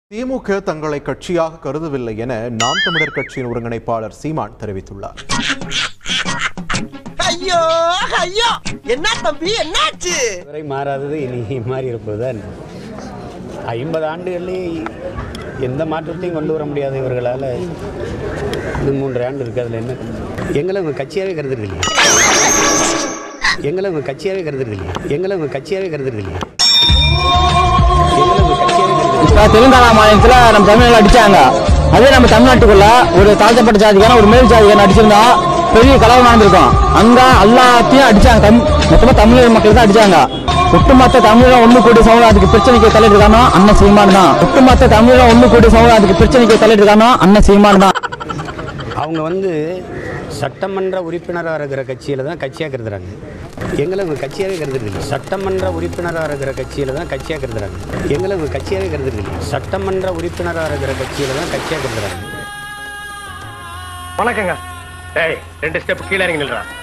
திமுக தங்களை கட்சியாக கருதவில்லை என நாம் தமிழர் கட்சியின் ஒருங்கிணைப்பாளர் சீமான் தெரிவித்துள்ளார் ஐயோ ஐயோ என்ன தம்பி என்னாச்சு வரை மாறாதது இனி மாறி இருப்பதுதான் ஐம்பது ஆண்டுகளிலே எந்த மாற்றத்தையும் கொண்டு வர முடியாத இவர்களால் இது மூன்று ஆண்டு இருக்குது அதில் என்ன எங்களை உங்கள் கட்சியாகவே கருதுறது இல்லையா எங்களை உங்கள் கட்சியாகவே கருதுறது இல்லையா எங்களை உங்கள் கட்சியாகவே கருதுறது இல்லையா எங்களை உங்கள் கட்சியாகவே கருதுறது இப்போ தெலுங்கானா மாநிலத்தில் நம்ம தமிழ்நாடு அடிச்சாங்க அதே நம்ம தமிழ்நாட்டுக்குள்ள ஒரு தாழ்த்தப்பட்ட ஜாதிக்கான ஒரு மேல் ஜாதிக்கான அடிச்சிருந்தா பெரிய கலவரம் நடந்திருக்கும் அங்க எல்லாத்தையும் அடிச்சாங்க தம் மொத்தமா தமிழக மக்கள் தான் அடிச்சாங்க ஒட்டுமொத்த தமிழகம் ஒண்ணு கூடி சமூகம் அதுக்கு பிரச்சனைக்கு தலையிட்டு அண்ணன் சீமான் தான் ஒட்டுமொத்த தமிழகம் ஒண்ணு கூடி சமூகம் அதுக்கு பிரச்சனைக்கு தலையிட்டு அண்ணன் சீமான் தான் அவங்க வந்து சட்டமன்ற உறுப்பினராக இருக்கிற கட்சியில் தான் கட்சியாக கருதுறாங்க எங்களை உங்கள் கட்சியாகவே கருதுறது இல்லை சட்டமன்ற உறுப்பினராக இருக்கிற கட்சியில் தான் கட்சியாக கருதுறாங்க எங்களை உங்கள் கட்சியாகவே கருதுறது இல்லை சட்டமன்ற உறுப்பினராக இருக்கிற கட்சியில் தான் கட்சியாக கருதுறாங்க வணக்கங்க ஏய் ரெண்டு ஸ்டெப் கீழே இறங்கி நில்றா